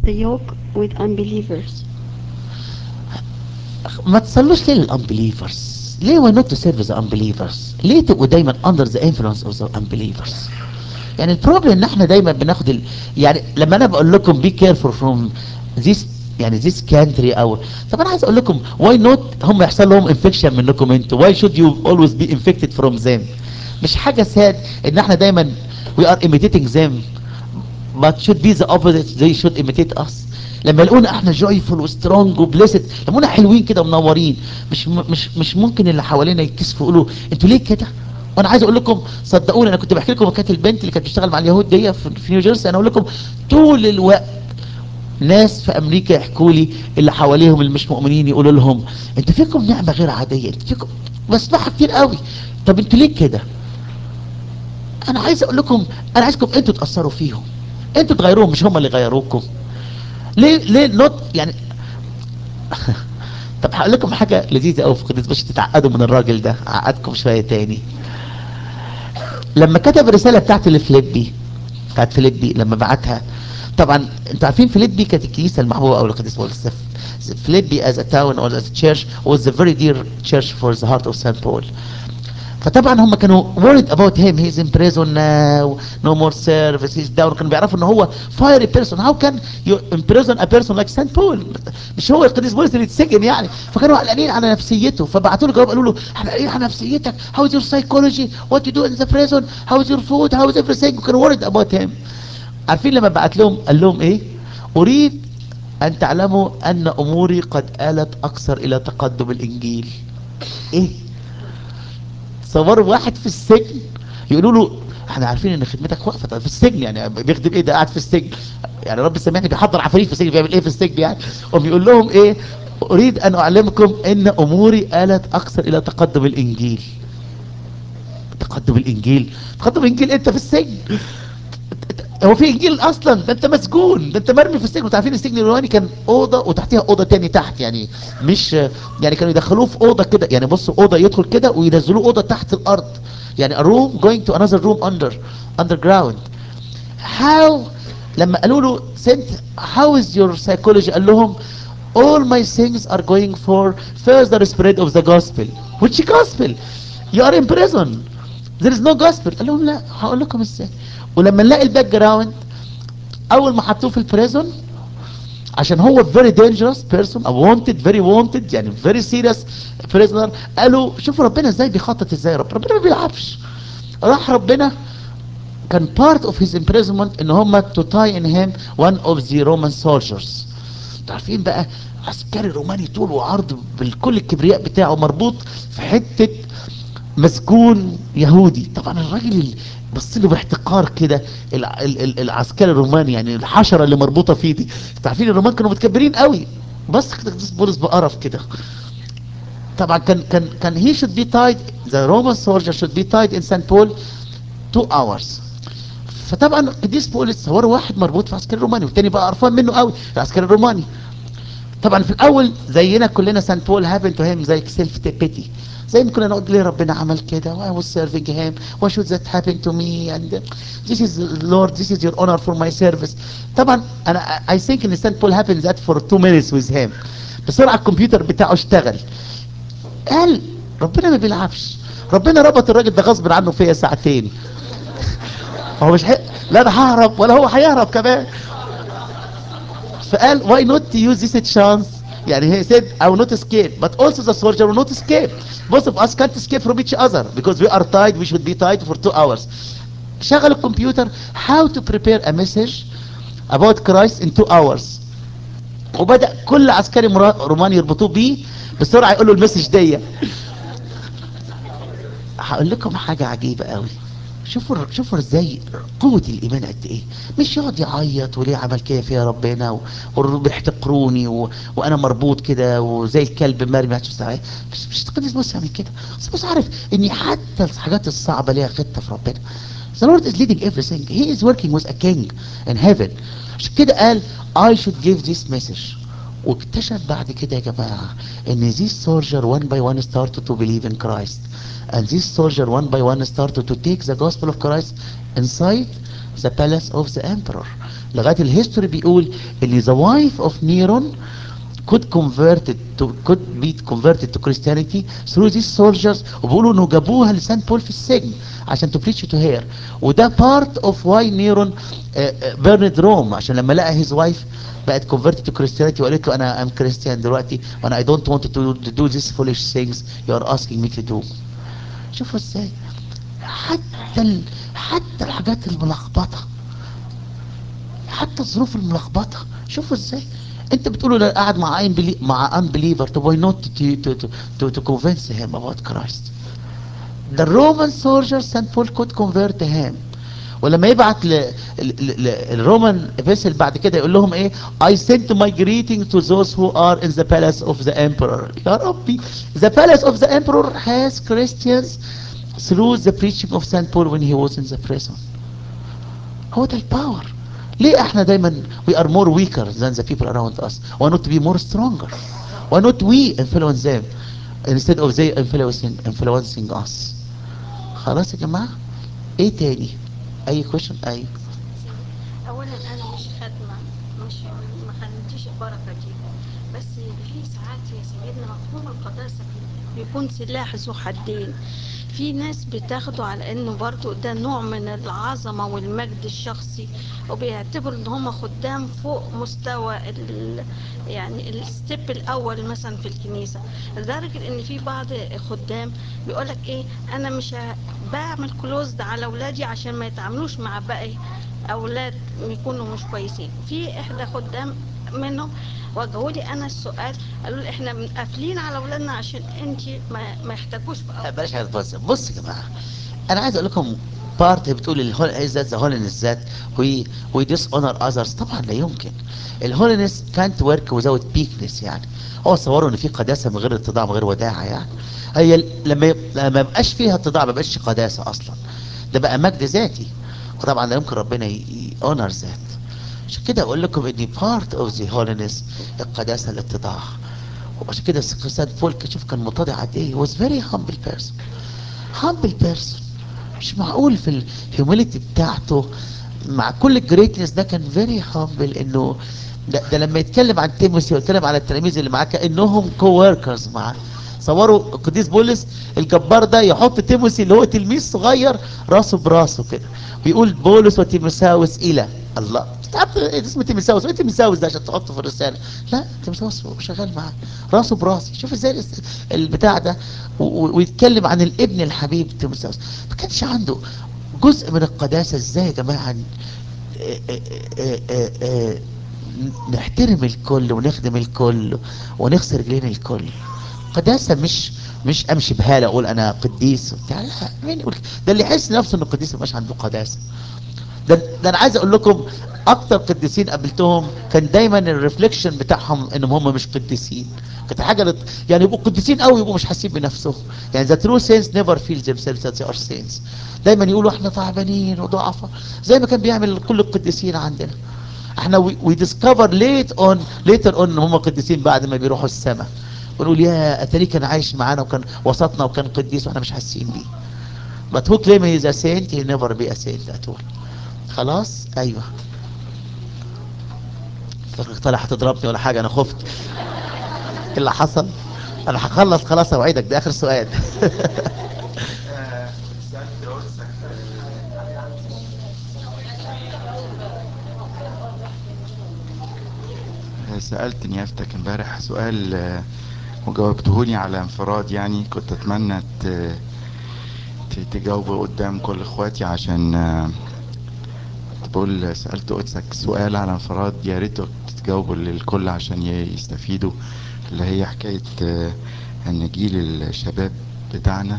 the yoke with unbelievers. ما تصلوش ليه للانبليفرز ليه why not to serve the unbelievers ليه تبقوا دايما under the influence of the unbelievers يعني البروبلم ان احنا دايما بناخد ال... يعني لما انا بقول لكم be careful from this يعني this country او طب انا عايز اقول لكم why not هم يحصل لهم infection منكم انتوا why should you always be infected from them مش حاجة ساد ان احنا دايما we are imitating them but should be the opposite they should imitate us لما يلاقونا احنا جويفول وسترونج وبليسد لما يلاقونا حلوين كده ومنورين مش مش مش ممكن اللي حوالينا يتكسفوا يقولوا انتوا ليه كده وانا عايز اقول لكم صدقوني انا كنت بحكي لكم كانت البنت اللي كانت بتشتغل مع اليهود دي في في نيوجيرسي انا اقول لكم طول الوقت ناس في امريكا يحكوا لي اللي حواليهم اللي مش مؤمنين يقولوا لهم انتوا فيكم نعمه غير عاديه انتوا فيكم بسمعها كتير قوي طب انتوا ليه كده انا عايز اقول لكم انا عايزكم انتوا تاثروا فيهم انتوا تغيروهم مش هم اللي غيروكم ليه ليه نوت يعني طب هقول لكم حاجه لذيذه قوي في قدس مش تتعقدوا من الراجل ده عقدكم شويه تاني لما كتب الرساله بتاعت لفليبي بتاعت فيليبي لما بعتها طبعا انتوا عارفين فيليبي كانت الكنيسه المحبوبه قوي لقديس بولس فيليبي as a town or as a church was a very dear church for the heart of St. Paul فطبعا هم كانوا worried about him he's in prison now no more service he's down كانوا بيعرفوا ان هو fiery person how can you imprison a person like St. Paul مش هو القديس بولس اللي اتسجن يعني فكانوا قلقانين على نفسيته فبعتوا له جواب قالوا له احنا قلقانين على نفسيتك how is your psychology what you do in the prison how is your food how is everything وكانوا worried about him عارفين لما بعت لهم قال لهم ايه اريد ان تعلموا ان اموري قد آلت اكثر الى تقدم الانجيل ايه صوروا واحد في السجن يقولوا له احنا عارفين ان خدمتك واقفه طب في السجن يعني بيخدم ايه ده قاعد في السجن يعني رب سامحني بيحضر عفاريت في السجن بيعمل ايه في السجن يعني وبيقول لهم ايه اريد ان اعلمكم ان اموري آلت اكثر الى تقدم الانجيل تقدم الانجيل تقدم الانجيل انت في السجن هو في انجيل اصلا ده انت مسجون ده انت مرمي في السجن انتوا عارفين السجن الروماني كان اوضه وتحتيها اوضه تاني تحت يعني مش يعني كانوا يدخلوه في اوضه كده يعني بصوا اوضه يدخل كده وينزلوه اوضه تحت الارض يعني a room going to another room under underground how لما قالوا له sent how is your psychology قال لهم all my things are going for further spread of the gospel which gospel you are in prison there is no gospel قال لهم لا هقول لكم ازاي ولما نلاقي الباك جراوند اول ما حطوه في البريزون عشان هو very dangerous person a wanted very wanted يعني very serious prisoner قالوا شوفوا ربنا ازاي بيخطط ازاي رب ربنا ما بيلعبش راح ربنا كان part of his imprisonment ان هم to tie in him one of the Roman soldiers عارفين بقى عسكري روماني طول وعرض بالكل الكبرياء بتاعه مربوط في حتة مسجون يهودي طبعا الراجل بص له باحتقار كده العسكري الروماني يعني الحشره اللي مربوطه فيه دي انتوا عارفين الرومان كانوا متكبرين قوي بص كده قديس بولس بقرف كده طبعا كان كان كان he should be tied the Roman soldier should be tied in St. Paul two hours فطبعا قديس بولس صوروا واحد مربوط في عسكري روماني والتاني بقى قرفان منه قوي العسكري الروماني طبعا في الاول زينا كلنا سانت بول هابن تو هيم زي سيلف بيتي زي ما كنا نقول ليه ربنا عمل كده why was serving him why should that happen to me and this is Lord this is your honor for my service طبعا انا I think ان سانت بول happened that for two minutes with him بسرعة الكمبيوتر بتاعه اشتغل قال ربنا ما بيلعبش ربنا ربط الراجل ده غصب عنه فيا ساعتين هو مش حق... لا انا ههرب ولا هو هيهرب كمان فقال why not to use this chance يعني he said I will not escape but also the soldier will not escape both of us can't escape from each other because we are tied we should be tied for two hours شغل الكمبيوتر how to prepare a message about Christ in two hours وبدأ كل عسكري روماني يربطوه بيه بسرعة يقول له المسج دي هقول لكم حاجة عجيبة قوي شوفوا شوفوا ازاي قوة الإيمان قد إيه مش يقعد يعيط وليه عمل كده فيا ربنا و- وبيحتقروني و... وأنا مربوط كده وزي الكلب مرمي مش مش مش القديس بص يعمل كده بس بص عارف إن حتى الحاجات الصعبة ليها خطة في ربنا The Lord is leading everything He is working with a king in heaven عشان كده قال I should give this message واكتشف بعد كده يا جماعة ان this soldier one by one started to believe in Christ and this soldier one by one started to take the gospel of Christ inside the palace of the emperor لغايه الهيستوري بيقول ان the wife of Neron could converted to could be converted to Christianity through these soldiers وبيقولوا انه جابوها لسان بول في السجن عشان to preach to her وده part of why Neron uh, uh, burned Rome عشان لما لقى his wife بقت converted to Christianity وقالت له انا I'm Christian دلوقتي وانا I don't want to, to do these foolish things you are asking me to do شوفوا ازاي حتى ال... حتى الحاجات الملخبطه حتى الظروف الملخبطه شوفوا ازاي انت بتقولوا ده قاعد مع unbelie- مع unbeliever طب why not to, to, to, to, to convince him about Christ the Roman soldiers St. Paul could convert him ولما يبعت ل... ل... ل... الرومان فيسل بعد كده يقول لهم ايه I sent my greeting to those who are in the palace of the emperor يا ربي the palace of the emperor has Christians through the preaching of St. Paul when he was in the prison هو ده الباور ليه احنا دايما we are more weaker than the people around us why not to be more stronger why not we influence them instead of they influencing influencing us خلاص يا جماعة ايه تاني اي question اي اولا انا مش خادمه مش ما خدمتيش البركه دي بس في ساعات يا سيدنا مفهوم القداسه بيكون سلاح ذو حدين في ناس بتاخده على انه برضو ده نوع من العظمه والمجد الشخصي وبيعتبروا ان هم خدام فوق مستوى ال يعني الستيب الاول مثلا في الكنيسه لدرجه ان في بعض خدام بيقولك ايه انا مش ه- بعمل كلوزد على اولادي عشان ما يتعاملوش مع باقي اولاد يكونوا مش كويسين في احدى خدام منهم وجهوا لي انا السؤال قالوا لي احنا قافلين على اولادنا عشان انت ما, ما يحتاجوش لا، بقى بلاش حاجة بص بص يا جماعة انا عايز اقول لكم بارت بتقول الهول ذات ذا هولينس ذات وي وي ديس اونر اذرز طبعا لا يمكن الهولينس كانت ورك وزاوت بيكنس يعني هو صوروا ان في قداسه من غير اتضاع من غير وداعه يعني هي ال- لما يب- لما يبقاش فيها اتضاع ما بقاش قداسه اصلا ده بقى مجد ذاتي وطبعا لا يمكن ربنا يونر ذات عشان كده اقول لكم ان بارت اوف ذا هولينس القداسه الاتضاع وعشان كده سان فولك شوف كان متضع قد ايه was very humble person humble person مش معقول في الهيوميليتي بتاعته مع كل الجريتنس ده كان فيري هامبل انه ده, ده لما يتكلم عن تيموثي ويتكلم على التلاميذ اللي معاه كانهم كو وركرز معاه صوروا القديس بولس الجبار ده يحط تيموثي اللي هو تلميذ صغير راسه براسه كده بيقول بولس وتيموثاوس الى الله تعرف إيه اسمه تيموثاوس ايه تيموثاوس ده عشان تحطه في الرساله لا تيموثاوس شغال معاه راسه براسي شوف ازاي الاس- البتاع ده و- و- ويتكلم عن الابن الحبيب تيموثاوس ما كانش عنده جزء من القداسه ازاي يا جماعه ن- آه، آه، آه، آه، آه، نحترم الكل ونخدم الكل ونغسل رجلين الكل قداسه مش مش امشي بهاله اقول انا قديس وبتاع لا مين يقول ده اللي يحس نفسه انه قديس مش عنده قداسه ده, ده انا عايز اقول لكم اكتر قديسين قابلتهم كان دايما الريفليكشن بتاعهم انهم هم مش قديسين كانت حاجه لط... يعني يبقوا قديسين قوي يبقوا مش حاسين بنفسهم يعني ذا ترو سينس نيفر فيل themselves that they are saints دايما يقولوا احنا تعبانين وضعفاء زي ما كان بيعمل كل القديسين عندنا احنا وي ديسكفر ليت اون ليتر اون ان هم قديسين بعد ما بيروحوا السماء ونقول يا اتاري كان عايش معانا وكان وسطنا وكان قديس واحنا مش حاسين بيه but who claim he is a saint he never be a saint at all خلاص ايوه فكرك طالع هتضربني ولا حاجه انا خفت ايه اللي حصل انا هخلص خلاص اوعدك ده اخر سؤال سألت نيافتك امبارح سؤال آه، وجاوبتهولي على انفراد يعني كنت اتمنى ت- ت- تجاوبه قدام كل اخواتي عشان آه، بقول سألت قدسك سؤال على انفراد يا ريت تجاوبه للكل عشان ي- يستفيدوا اللي هي حكاية آه، ان جيل الشباب بتاعنا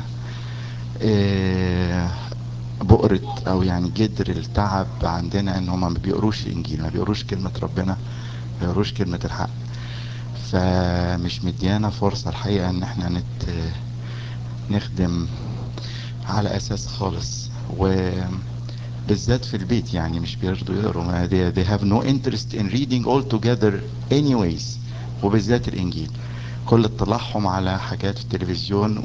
آه، بؤرة او يعني جدر التعب عندنا ان هما ما بيقروش الانجيل ما بيقروش كلمة ربنا ما بيقروش كلمة الحق فمش مديانا فرصة الحقيقة ان احنا نت نخدم على اساس خالص وبالذات في البيت يعني مش بيرضوا يقروا ما they, they have no interest in reading altogether anyways وبالذات الانجيل كل اطلاعهم على حاجات في التلفزيون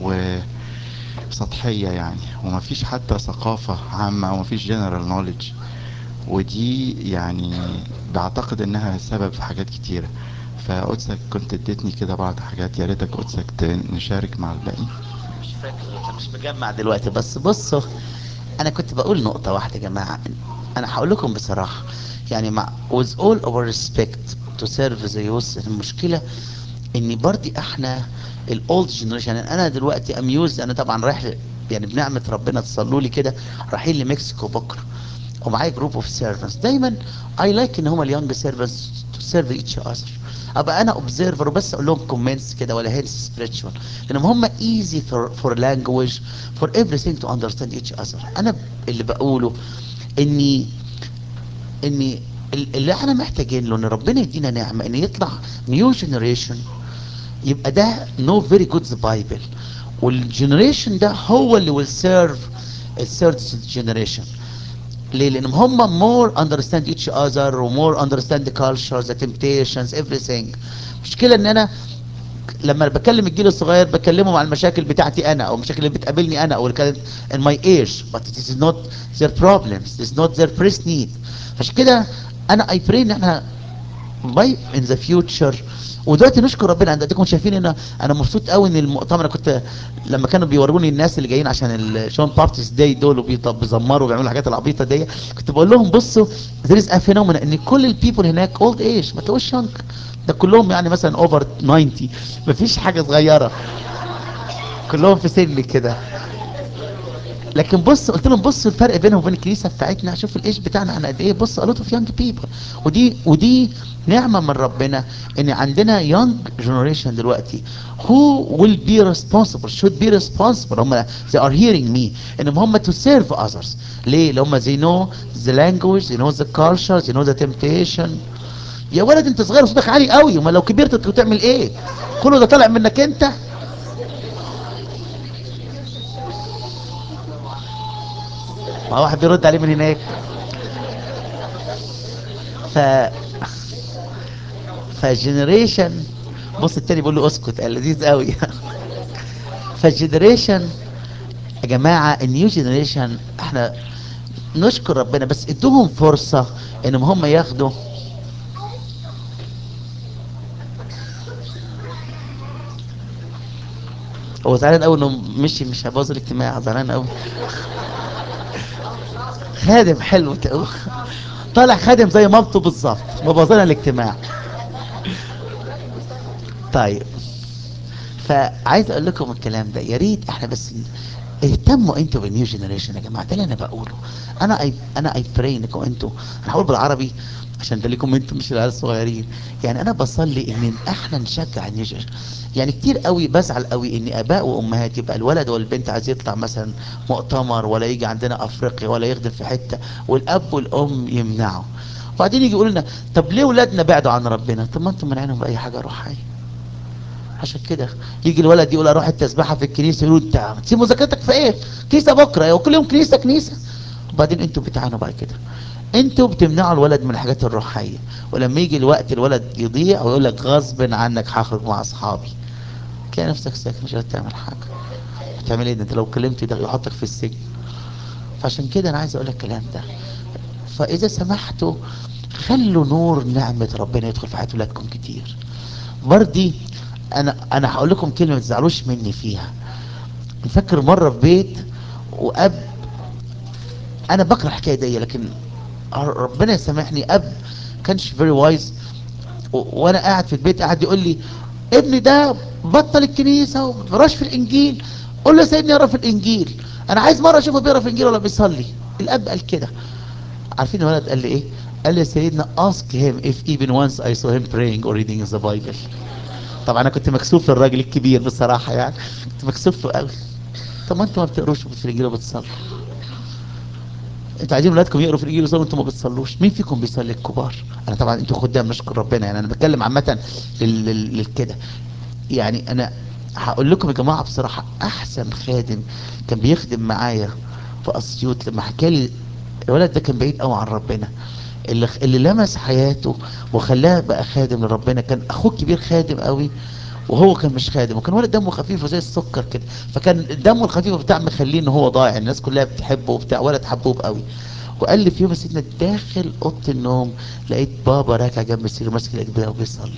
وسطحية يعني ومفيش حتى ثقافة عامة ومفيش general knowledge ودي يعني بعتقد انها سبب في حاجات كتيرة فقدسك كنت اديتني كده بعض حاجات يا ريتك قدسك ت- نشارك مع الباقي مش فاكر مش مجمع دلوقتي بس بصوا انا كنت بقول نقطة واحدة يا جماعة انا هقول لكم بصراحة يعني مع with all our respect to serve the youth المشكلة ان برضي احنا الاولد جنريشن انا دلوقتي اميوز انا طبعا رايح ل- يعني بنعمة ربنا تصلوا لي كده رايحين لمكسيكو بكرة ومعايا جروب اوف سيرفنتس دايما اي لايك ان هم اليونج سيرفنتس تو سيرف ايتش اذر ابقى انا اوبزرفر وبس اقول لهم كومنتس كده ولا هيلث سبيريتشوال لانهم هم ايزي فور فور لانجويج فور everything تو اندرستاند ايتش اذر انا اللي بقوله اني ان ال- اللي احنا محتاجين له ان ربنا يدينا نعمه ان يطلع نيو جنريشن يبقى ده نو فيري جود ذا بايبل والجنريشن ده هو اللي will serve الثيرد جنريشن ليه؟ لانهم هم more understand each other و more understand the cultures the temptations everything مشكلة ان انا لما بكلم الجيل الصغير بكلمهم عن المشاكل بتاعتي انا او المشاكل اللي بتقابلني انا او اللي كانت in my age but it is not their problems it is not their press need عشان كده انا I pray ان احنا باي ان ذا فيوتشر ودلوقتي نشكر ربنا انت اديكم شايفين ان انا مبسوط قوي ان المؤتمر انا كنت لما كانوا بيوروني الناس اللي جايين عشان الشون بارتيز داي دول وبيزمروا وبيعملوا الحاجات العبيطه دي كنت بقول لهم بصوا there is a phenomenon ان كل البيبل هناك اولد ايج ما تقولش يونج ده كلهم يعني مثلا اوفر 90 مفيش حاجه صغيره كلهم في سن كده لكن بص قلت لهم بصوا الفرق بينهم وبين الكنيسه بتاعتنا شوف الايش بتاعنا احنا قد ايه بص a lot of young people ودي ودي نعمه من ربنا ان عندنا young generation دلوقتي who will be responsible should be responsible هم they are hearing me انهم هم to serve others ليه؟ اللي هم they know the language they know the culture they know the temptation يا ولد انت صغير وصوتك عالي قوي امال لو كبرت تعمل ايه؟ كله ده طالع منك انت ما واحد بيرد عليه من هناك ف فالجنريشن بص التاني بيقول له اسكت قال لذيذ قوي فالجنريشن يا جماعه النيو جنريشن احنا نشكر ربنا بس ادوهم فرصه انهم هم ياخدوا هو زعلان قوي انه مشي مش هيبوظ الاجتماع زعلان قوي خادم حلو تقول طالع خادم زي مامته بالظبط مبوظنا الاجتماع طيب فعايز اقول لكم الكلام ده يا ريت احنا بس ن- اهتموا انتوا بالنيو جنريشن يا جماعه ده اللي انا بقوله انا اي انا اي براي انكم انتوا انا هقول بالعربي عشان ده ليكم انتوا مش العيال الصغيرين يعني انا بصلي ان احنا نشجع النيو جنريشن يعني كتير قوي بزعل قوي ان اباء وامهات يبقى الولد والبنت عايز يطلع مثلا مؤتمر ولا يجي عندنا افريقيا ولا يخدم في حته والاب والام يمنعوا وبعدين يجي يقولوا لنا طب ليه ولادنا بعدوا عن ربنا طب ما انتم منعينهم باي حاجه روحيه عشان كده يجي الولد يقول اروح التسبيحه في الكنيسه يقولوا انت تسيب مذاكرتك في ايه كنيسه بكره وكل يوم كنيسه كنيسه وبعدين انتوا بتعانوا بعد كده انتوا بتمنعوا الولد من الحاجات الروحيه ولما يجي الوقت الولد يضيع ويقول لك غصب عنك هخرج مع اصحابي تلاقي نفسك ساكت مش قادر تعمل حاجه هتعمل ايه ده انت لو كلمت ده يحطك في السجن فعشان كده انا عايز اقول لك الكلام ده فاذا سمحتوا خلوا نور نعمه ربنا يدخل في حياه ولادكم كتير بردي انا انا هقول لكم كلمه ما تزعلوش مني فيها فاكر مره في بيت واب انا بكره الحكايه دي لكن ربنا يسامحني اب كانش فيري وايز وانا قاعد في البيت قاعد يقول لي ابني ده بطل الكنيسه وما بيقراش في الانجيل قول له يا سيدني اقرا في الانجيل انا عايز مره اشوفه بيقرا في الانجيل ولا بيصلي الاب قال كده عارفين الولد قال لي ايه قال لي يا سيدنا ask him if even once I saw him praying or reading the Bible طبعا انا كنت مكسوف للراجل الكبير بصراحه يعني كنت مكسوف له قوي طب ما انتوا ما بتقروش في الانجيل وبتصلوا انتوا عايزين ولادكم يقروا في الانجيل ويصلوا وانتوا ما بتصلوش مين فيكم بيصلي الكبار انا طبعا انتوا خدام نشكر ربنا يعني انا بتكلم عامه لل- لل- للكده يعني انا هقول لكم يا جماعه بصراحه احسن خادم كان بيخدم معايا في اسيوط لما حكى لي الولد ده كان بعيد قوي عن ربنا اللي اللي لمس حياته وخلاه بقى خادم لربنا كان اخوه الكبير خادم قوي وهو كان مش خادم وكان ولد دمه خفيف وزي السكر كده فكان دمه الخفيف بتاع مخليه ان هو ضايع الناس كلها بتحبه وبتاع ولد حبوب قوي وقال لي في يوم يا سيدنا داخل اوضه النوم لقيت بابا راكع جنب السرير ماسك الاجبيه وبيصلي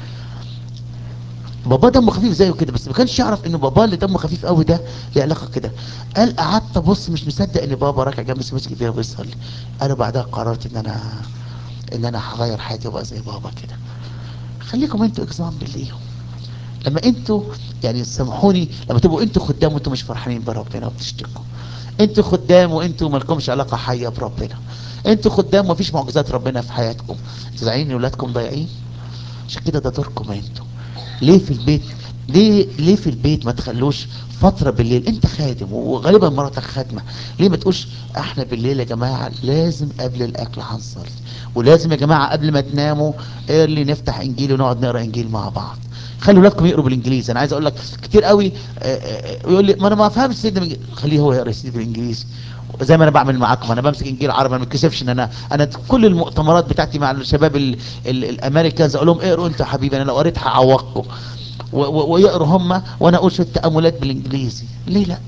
بابا دمه خفيف زيه كده بس ما كانش يعرف ان بابا اللي دمه خفيف قوي ده ليه علاقه كده قال قعدت ابص مش مصدق ان بابا راكع جنب السرير ماسك الاجبيه وبيصلي انا بعدها قررت ان انا ان انا هغير حياتي وابقى زي بابا كده خليكم انتوا اكزامبل ليهم لما انتوا يعني سامحوني لما تبقوا انتوا خدام وانتوا مش فرحانين بربنا وبتشتكوا انتوا خدام وانتوا مالكمش علاقه حيه بربنا انتوا خدام ومفيش معجزات ربنا في حياتكم انتوا زعلانين ان ولادكم ضايعين عشان كده ده دوركم انتوا ليه في البيت ليه ليه في البيت ما تخلوش فتره بالليل انت خادم وغالبا مراتك خادمه ليه ما تقولش احنا بالليل يا جماعه لازم قبل الاكل هنصلي ولازم يا جماعه قبل ما تناموا ايرلي نفتح انجيل ونقعد نقرا انجيل مع بعض خلي ولادكم يقروا بالانجليزي انا عايز اقول لك كتير قوي آه، آه، يقول لي ما انا ما افهمش سيدنا من- خليه هو يقرا سيدي بالانجليزي زي ما انا بعمل معاكم انا بمسك انجيل عربي انا ما بتكسفش ان انا انا كل المؤتمرات بتاعتي مع الشباب ال- ال- الامريكانز اقول لهم اقروا انتوا يا حبيبي انا لو قريت هعوقكم و- و- ويقروا هم وانا اقول شويه تاملات بالانجليزي ليه لا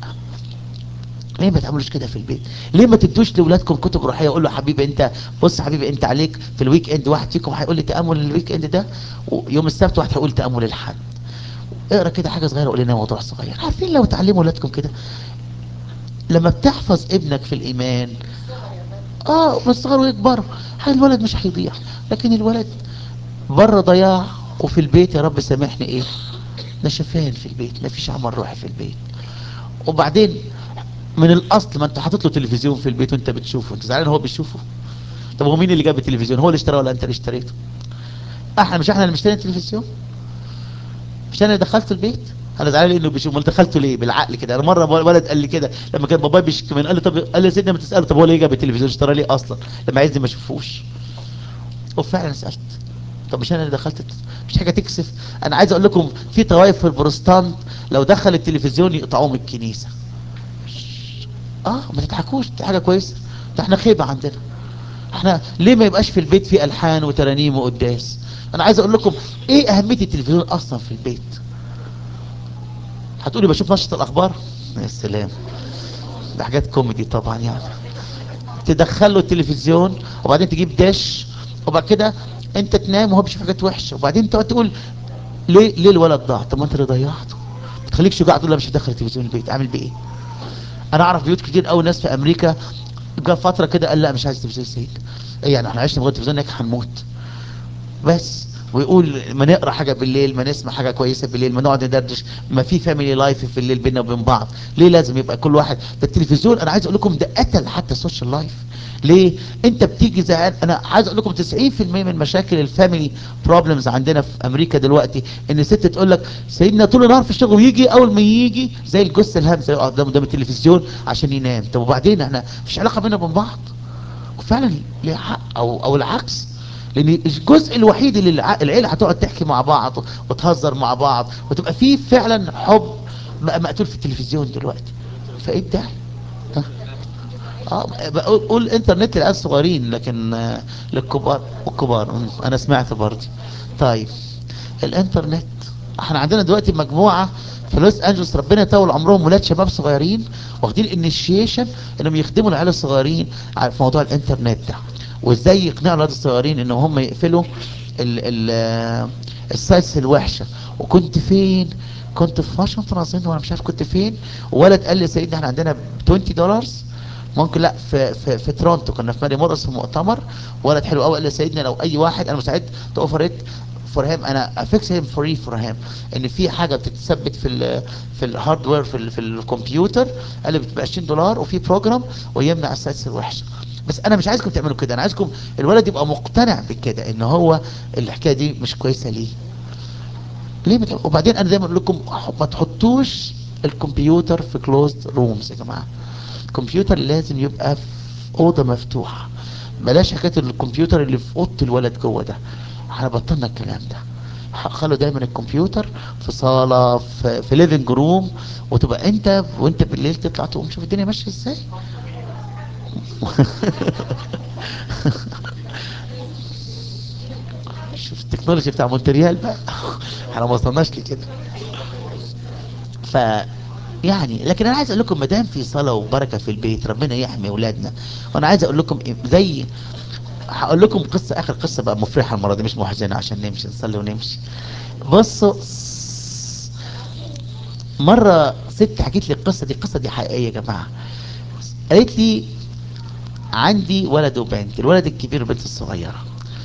ليه ما تعملوش كده في البيت ليه ما تدوش لاولادكم كتب روحيه اقول له حبيبي انت بص يا حبيبي انت عليك في الويك اند واحد فيكم هيقول لي تامل الويك اند ده ويوم السبت واحد هيقول تامل الحد اقرا كده حاجه صغيره وقول لنا موضوع صغير عارفين لو تعلموا اولادكم كده لما بتحفظ ابنك في الايمان اه من الصغر ويكبروا هاي الولد مش هيضيع لكن الولد بره ضياع وفي البيت يا رب سامحني ايه نشفان في البيت مفيش عمل روحي في البيت وبعدين من الاصل ما انت حاطط له تلفزيون في البيت وانت بتشوفه انت زعلان هو بيشوفه طب هو مين اللي جاب التلفزيون هو اللي اشتراه ولا انت اللي اشتريته احنا مش احنا اللي مشترين التلفزيون مش انا اللي دخلته البيت انا زعلان انه بيشوف امال دخلته ليه بالعقل كده انا مره ولد قال لي كده لما كان بابايا بيشتكي من قال لي طب قال لي يا سيدنا ما تساله طب هو ليه جاب التلفزيون اشتراه ليه اصلا لما عايزني ما اشوفوش وفعلا سالت طب مش انا اللي دخلت مش حاجه تكسف انا عايز اقول لكم في طوائف في البروتستانت لو دخل التلفزيون يقطعوه من الكنيسه اه ما تضحكوش دي حاجه كويسه ده احنا خيبه عندنا احنا ليه ما يبقاش في البيت في الحان وترانيم وقداس انا عايز اقول لكم ايه اهميه التلفزيون اصلا في البيت هتقولي بشوف نشرة الاخبار يا سلام ده حاجات كوميدي طبعا يعني تدخل له التلفزيون وبعدين تجيب داش وبعد كده انت تنام وهو بيشوف حاجات وحشه وبعدين تقعد تقول ليه ليه الولد ضاع طب ما انت اللي ضيعته ما تخليكش شجاع تقول لا مش هدخل التلفزيون البيت اعمل بايه انا اعرف بيوت كتير قوي ناس في امريكا جاء فتره كده قال لا مش عايز تلفزيون سيد ايه يعني احنا عشنا من غير تلفزيون هيك هنموت بس ويقول ما نقرا حاجه بالليل ما نسمع حاجه كويسه بالليل ما نقعد ندردش ما في فاميلي لايف في الليل بينا وبين بعض ليه لازم يبقى كل واحد ده التلفزيون انا عايز اقول لكم ده قتل حتى السوشيال لايف ليه انت بتيجي زهقان انا عايز اقول لكم 90% من مشاكل الفاميلي بروبلمز عندنا في امريكا دلوقتي ان الست تقول لك سيدنا طول النهار في الشغل ويجي اول ما يجي زي الجثه الهمسه يقعد قدام قدام التلفزيون عشان ينام طب وبعدين احنا مفيش علاقه بينا وبين بعض وفعلا ليه حق او او العكس لان الجزء الوحيد اللي الع- العيله هتقعد تحكي مع بعض وتهزر مع بعض وتبقى فيه فعلا حب بقى مقتول في التلفزيون دلوقتي فايه الداعي ها؟ اه بقول قول انترنت للعيال الصغيرين لكن آه، للكبار والكبار مم، انا سمعت برضه طيب الانترنت احنا عندنا دلوقتي مجموعه في لوس انجلوس ربنا يطول عمرهم ولاد شباب صغيرين واخدين انيشيشن انهم يخدموا العيال الصغيرين على- في موضوع الانترنت ده وازاي يقنعوا الولاد الصغيرين ان هم يقفلوا ال ال آه، السايتس الوحشه وكنت فين كنت في واشنطن اظن وانا مش عارف كنت فين وولد قال لي سيدنا احنا عندنا ب 20 دولار ممكن لا في في في تورونتو كنا في ماري مورس في مؤتمر ولد حلو قوي قال لي سيدنا لو اي واحد انا مستعد توفر ات فور هيم انا افكس هيم فري فور هيم ان في حاجه بتتثبت في ال في الهاردوير في ال في الكمبيوتر قال لي بتبقى 20 دولار وفي بروجرام ويمنع السايتس الوحشه بس انا مش عايزكم تعملوا كده انا عايزكم الولد يبقى مقتنع بكده ان هو الحكايه دي مش كويسه ليه ليه بت... وبعدين انا دايما اقول لكم ما تحطوش الكمبيوتر في كلوزد رومز يا جماعه الكمبيوتر لازم يبقى في اوضه مفتوحه بلاش حكايه الكمبيوتر اللي في اوضه الولد جوه ده احنا بطلنا الكلام ده خلوا دايما الكمبيوتر في صاله في, في ليفنج روم وتبقى انت وانت بالليل تطلع تقوم شوف الدنيا ماشيه ازاي شوف التكنولوجي بتاع مونتريال بقى احنا ما وصلناش لكده ف يعني لكن انا عايز اقول لكم ما دام في صلاه وبركه في البيت ربنا يحمي اولادنا وانا عايز اقول لكم إيه، زي هقول لكم قصه اخر قصه بقى مفرحه المره دي مش محزنه عشان نمشي نصلي ونمشي بصوا مره ست حكيت لي القصه دي القصه دي حقيقيه يا جماعه قالت لي عندي ولد وبنت الولد الكبير والبنت الصغيره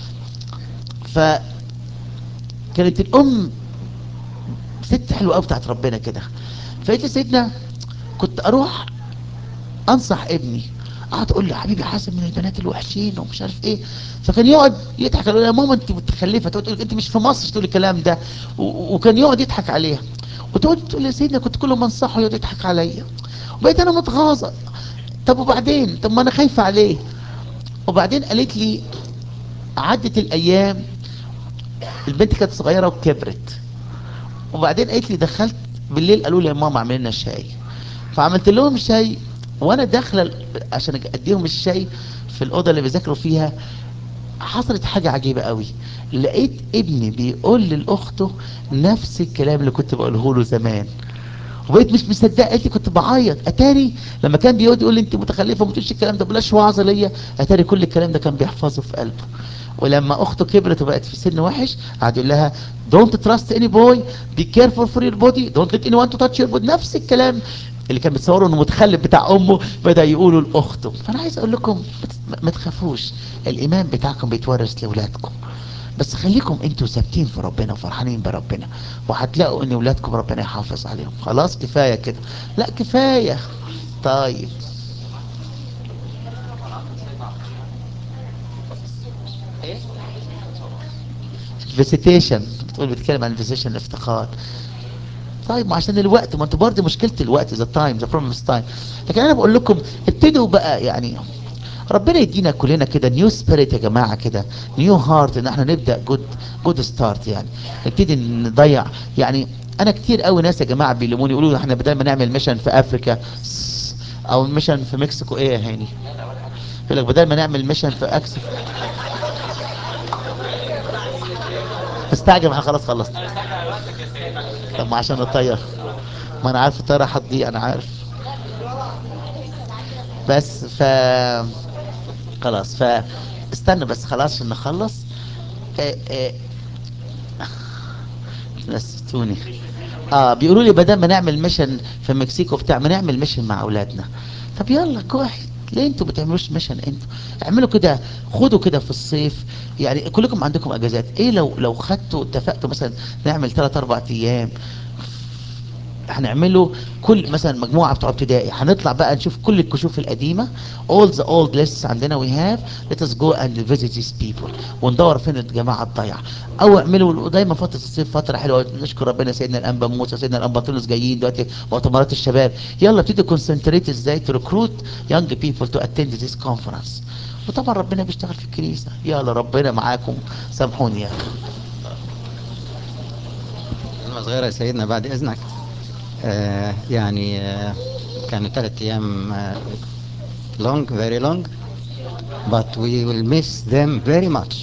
فكانت الام ست حلوه قوي بتاعت ربنا كده فقالت لي سيدنا كنت اروح انصح ابني قعد اقول له يا حبيبي حسن من البنات الوحشين ومش عارف ايه فكان يقعد يضحك يقول يا ماما انت متخلفه تقعد تقول انت مش في مصر تقول الكلام ده و- وكان يقعد يضحك عليها وتقعد تقول يا سيدنا كنت كل ما انصحه يقعد يضحك عليا وبقيت انا متغاظه طب وبعدين طب ما انا خايفه عليه وبعدين قالت لي عدت الايام البنت كانت صغيره وكبرت وبعدين قالت لي دخلت بالليل قالوا لي يا ماما اعمل لنا شاي فعملت لهم شاي وانا داخله ال- عشان اديهم الشاي في الاوضه اللي بيذاكروا فيها حصلت حاجه عجيبه قوي لقيت ابني بيقول لاخته نفس الكلام اللي كنت بقوله له زمان وبقيت مش مصدقه قالت لي كنت بعيط اتاري لما كان بيقعد يقول لي انت متخلفه وما تقولش الكلام ده بلاش وعظه ليا اتاري كل الكلام ده كان بيحفظه في قلبه ولما اخته كبرت وبقت في سن وحش قعد يقول لها don't trust any boy be careful for your body don't let anyone to touch your body نفس الكلام اللي كان بيتصوره انه متخلف بتاع امه بدا يقوله لاخته فانا عايز اقول لكم ما- ما تخافوش الايمان بتاعكم بيتورث لاولادكم بس خليكم انتوا ثابتين في ربنا وفرحانين بربنا وهتلاقوا ان ولادكم ربنا يحافظ عليهم خلاص كفايه كده لا كفايه طيب فيسيتيشن بتقول بتتكلم عن فيسيتيشن الافتقار طيب ما عشان الوقت ما انتوا برضه مشكله الوقت ذا تايم ذا بروبلم تايم لكن انا بقول لكم ابتدوا بقى يعني ربنا يدينا كلنا كده نيو سبيريت يا جماعه كده نيو هارت ان احنا نبدا جود جود ستارت يعني نبتدي نضيع يعني انا كتير قوي ناس يا جماعه بيلوموني يقولوا احنا بدل ما نعمل ميشن في افريكا او ميشن في مكسيكو ايه يا هاني يقول لك بدل ما نعمل ميشن في اكسف استعجل انا خلاص خلصت طب ما عشان نطير ما انا عارف الطياره هتضيع انا عارف بس ف خلاص ف استنى بس خلاص عشان نخلص إيه إيه. نسيتوني اه بيقولوا لي بدل ما نعمل ميشن في مكسيكو بتاع ما نعمل ميشن مع اولادنا طب يلا كويس ليه انتوا بتعملوش ميشن انتوا اعملوا كده خدوا كده في الصيف يعني كلكم عندكم اجازات ايه لو لو خدتوا اتفقتوا مثلا نعمل 3 4 ايام هنعمله كل مثلا مجموعه بتوع ابتدائي هنطلع بقى نشوف كل الكشوف القديمه all the old lists عندنا we have let us go and visit these people وندور فين الجماعه الضايعه او اعملوا دايما فتره الصيف فتره حلوه نشكر ربنا سيدنا الانبا موسى سيدنا الانبا طولس جايين دلوقتي مؤتمرات الشباب يلا ابتدي كونسنتريت ازاي to recruit young people to attend this conference وطبعا ربنا بيشتغل في الكنيسه يلا ربنا معاكم سامحوني يا اخي كلمة صغيرة يا سيدنا بعد إذنك آه يعني آه كانوا ثلاث أيام آه long very long but we will miss them very much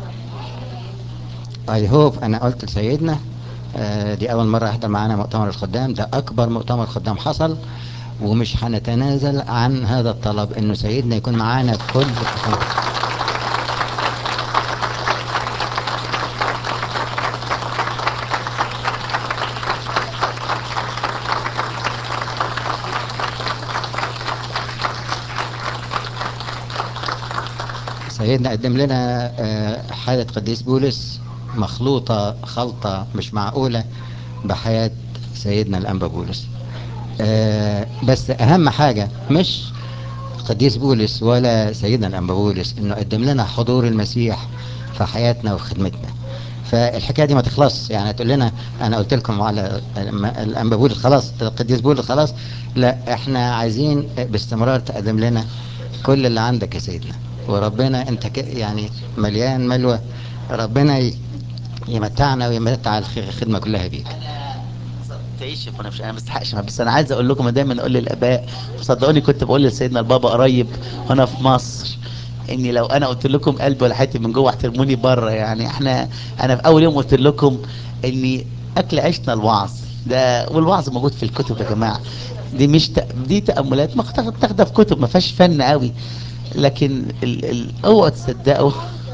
I hope أنا قلت لسيدنا آه دي أول مرة أحضر معانا مؤتمر الخدام ده أكبر مؤتمر خدام حصل ومش هنتنازل عن هذا الطلب إنه سيدنا يكون معانا في كل سيدنا قدم لنا آه، حالة قديس بولس مخلوطة خلطة مش معقولة بحياة سيدنا الأنبا بولس آه، بس أهم حاجة مش قديس بولس ولا سيدنا الأنبا بولس إنه قدم لنا حضور المسيح في حياتنا وفي خدمتنا فالحكايه دي ما تخلص يعني تقول لنا انا قلت لكم على الم- الانبا بولس خلاص القديس بولس خلاص لا احنا عايزين باستمرار تقدم لنا كل اللي عندك يا سيدنا وربنا انت ك- يعني مليان ملوى ربنا ي- يمتعنا ويمتع الخ- الخدمه كلها بيك تعيش وانا مش انا ما بستحقش بس انا عايز اقول لكم أنا دايما اقول للاباء صدقوني كنت بقول لسيدنا البابا قريب وانا في مصر اني لو انا قلت لكم قلبي ولا حياتي من جوه احترموني بره يعني احنا انا في اول يوم قلت لكم اني اكل عيشنا الوعظ ده والوعظ موجود في الكتب يا جماعه دي مش ت... دي تاملات ما تاخدها في كتب ما فيهاش فن قوي لكن ال... ال... اوعوا تصدقوا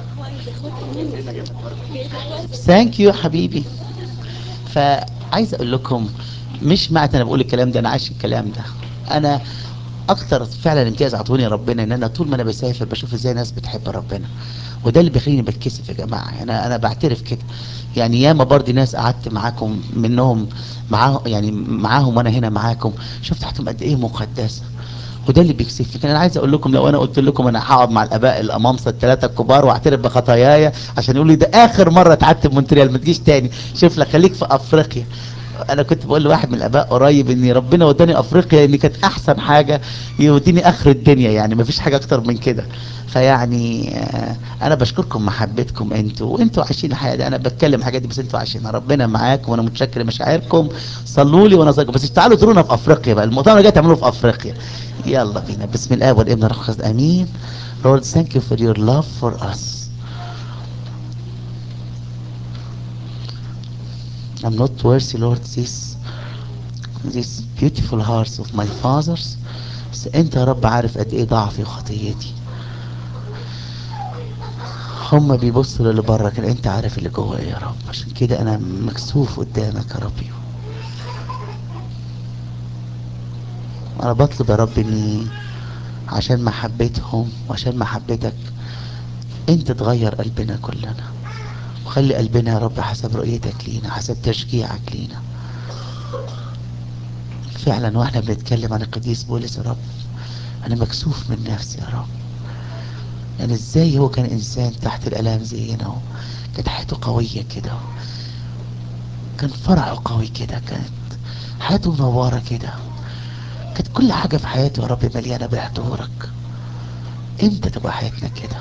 ثانك يو يا حبيبي فعايز اقول لكم مش معنى انا بقول الكلام ده انا عايش الكلام ده انا اكتر فعلا امتياز عطوني ربنا ان انا طول ما انا بسافر بشوف ازاي ناس بتحب ربنا وده اللي بيخليني بتكسف يا جماعه يعني انا انا بعترف كده يعني ياما برضه ناس قعدت معاكم منهم معاهم يعني معاهم وانا هنا معاكم شفت حياتهم قد ايه مقدسه وده اللي بيكسفني لكن انا عايز اقول لكم لو انا قلت لكم انا هقعد مع الاباء الامامسه الثلاثه الكبار واعترف بخطاياي عشان يقولوا لي ده اخر مره اتعدت بمونتريال ما تجيش تاني شوف لك خليك في افريقيا انا كنت بقول لواحد من الاباء قريب ان ربنا وداني افريقيا ان كانت احسن حاجه يوديني اخر الدنيا يعني ما فيش حاجه اكتر من كده فيعني آه، انا بشكركم محبتكم انتوا وانتوا عايشين الحياه دي انا بتكلم الحاجات دي بس انتوا عايشينها ربنا معاكم وانا متشكر مشاعركم صلوا لي وانا صلوا بس تعالوا زورونا في افريقيا بقى المؤتمر الجاي تعملوه في افريقيا يلا بينا بسم الله والابن والروح القدس امين Lord thank you for your love for us I'm not worthy Lord this these beautiful hearts of my fathers بس انت يا رب عارف قد ايه ضعفي وخطيتي هم بيبصوا للي بره لكن انت عارف اللي جوه ايه يا رب عشان كده انا مكسوف قدامك يا ربي انا بطلب يا رب اني عشان محبتهم وعشان محبتك انت تغير قلبنا كلنا وخلي قلبنا يا رب حسب رؤيتك لينا حسب تشجيعك لينا فعلا واحنا بنتكلم عن القديس بولس يا رب انا مكسوف من نفسي يا رب يعني ازاي هو كان انسان تحت الالام زينا اهو كانت حياته قويه كده كان فرحه قوي كده كانت حياته منوره كده كانت كل حاجه في حياته يا رب مليانه بحضورك امتى تبقى حياتنا كده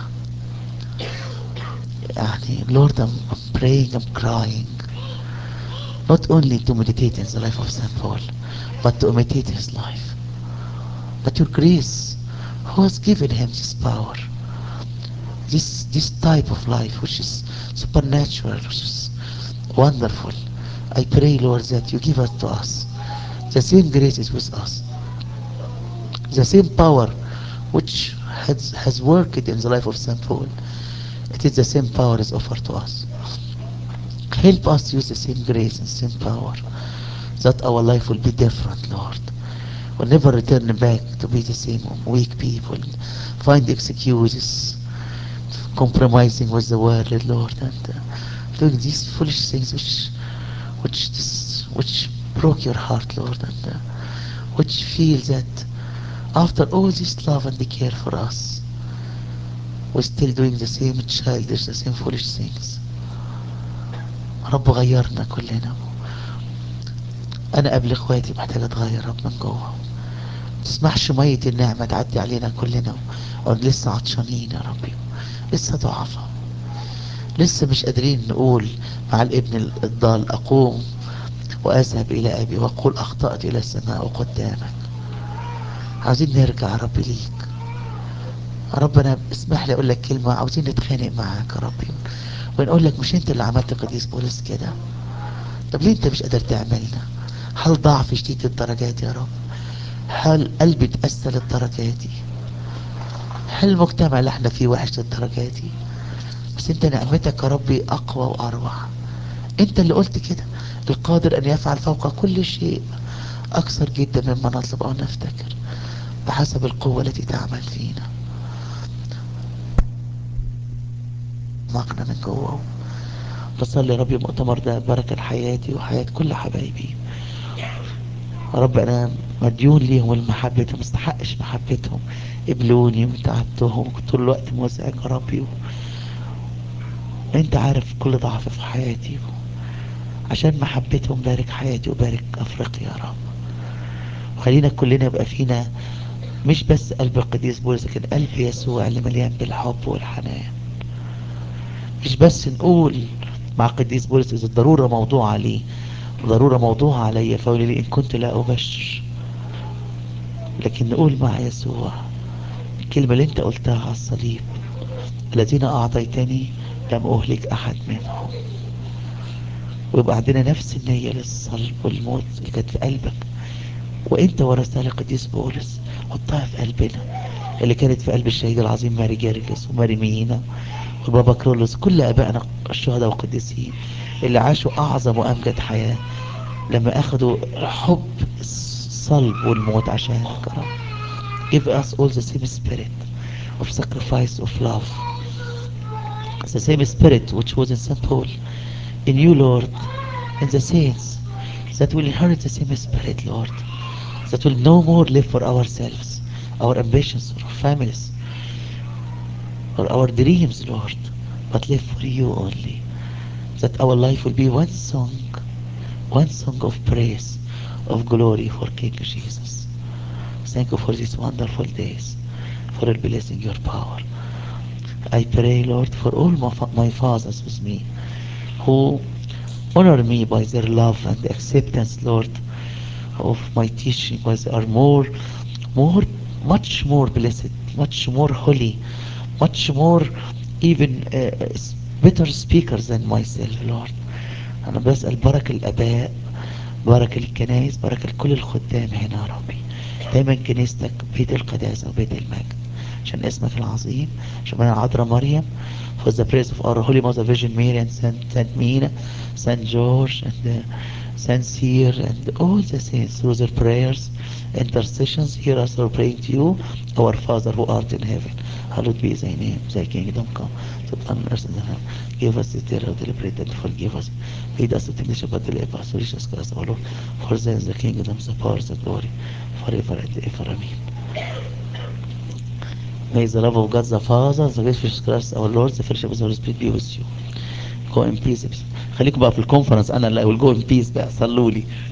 يعني Lord I'm, I'm praying I'm crying not only to meditate in the life of St. Paul but to imitate his life but your grace who has given him this power this this type of life which is supernatural which is wonderful I pray Lord that you give it to us the same grace is with us the same power which has, has worked in the life of St. Paul it is the same power is offered to us help us use the same grace and same power that our life will be different Lord we'll never return back to be the same weak people find excuses compromising with the world Lord and uh, doing these foolish things which which this, which broke your heart Lord and uh, which feel that after all this love and the care for us we're still doing the same childish the same foolish things رب غيرنا كلنا انا قبل اخواتي محتاج اتغير رب من جوه تسمحش مية النعمة تعدي علينا كلنا او لسه عطشانين يا ربي لسه ضعفة لسه مش قادرين نقول مع الابن الضال اقوم واذهب الى ابي واقول اخطأت الى السماء وقدامك عاوزين نرجع يا رب ليك يا رب انا اسمح لي اقول لك كلمة عاوزين نتخانق معاك يا ربي ونقول لك مش انت اللي عملت قديس بولس كده طب ليه انت مش قادر تعملنا هل ضعف شديد الدرجات يا رب هل قلبي اتأثر للدرجات دي هل المجتمع اللي احنا فيه وحش للدرجات دي بس انت نعمتك يا ربي اقوى واروع انت اللي قلت كده القادر ان يفعل فوق كل شيء اكثر جدا مما نطلب او نفتكر بحسب القوة التي تعمل فينا مقنا من جوه بصلي يا رب المؤتمر ده بركة لحياتي وحياة كل حبايبي يا رب انا مديون ليهم المحبة مستحقش محبتهم قبلوني وتعبتهم كنت طول الوقت مزعج يا ربي و... انت عارف كل ضعف في حياتي عشان محبتهم بارك حياتي وبارك افريقيا يا رب وخلينا كلنا يبقى فينا مش بس قلب القديس بولس لكن قلب يسوع اللي مليان بالحب والحنان مش بس نقول مع القديس بولس اذا الضرورة موضوع عليه ضرورة موضوع علي فقولي لي إن كنت لا أبشر لكن نقول مع يسوع الكلمة اللي انت قلتها على الصليب الذين أعطيتني لم أهلك أحد منهم ويبقى عندنا نفس النية للصلب والموت اللي كانت في قلبك وانت ورثتها لقديس بولس حطها في قلبنا اللي كانت في قلب الشهيد العظيم ماري جارجس وماري مينا والبابا كرولوس كل ابائنا الشهداء والقديسين اللي عاشوا اعظم وامجد حياة لما اخدوا حب الصلب والموت عشانك يا رب give us all the same spirit of sacrifice of love the same spirit which was in St. Paul in you Lord in the saints that will inherit the same spirit Lord that will no more live for ourselves our ambitions or our families or our dreams Lord but live for you only that our life will be one song one song of praise of glory for King Jesus thank you for these wonderful days for your blessing your power I pray Lord for all my, fa- my fathers with me who honor me by their love and acceptance Lord of my teaching because they are more more much more blessed much more holy much more even uh, s- better speakers than myself Lord أنا بسأل بركة الآباء بركة الكنائس بركة لكل الخدام هنا يا ربي دايما كنيستك بيت القداسة وبيت المجد عشان اسمك العظيم عشان انا عذراء مريم for the praise of our Holy Mother Virgin Mary and Saint, Saint Mina, Saint George and uh, Saint Cyr and all the saints through their prayers, intercessions, hear us are praying to you, our Father who art in heaven. Hallowed be thy name, thy kingdom come, to on earth as in heaven. Give us this day our daily bread and forgive us. Lead us to temptation but deliver us, through Jesus Christ our Lord. For thine is the kingdom, the power, the glory, forever and ever. Amen. May the love of God the Father, the grace of Jesus Christ our Lord, the fellowship of the Holy Spirit be with you. Go in peace. خليكم بقى في الكونفرنس انا اللي I will go in peace بقى صلوا لي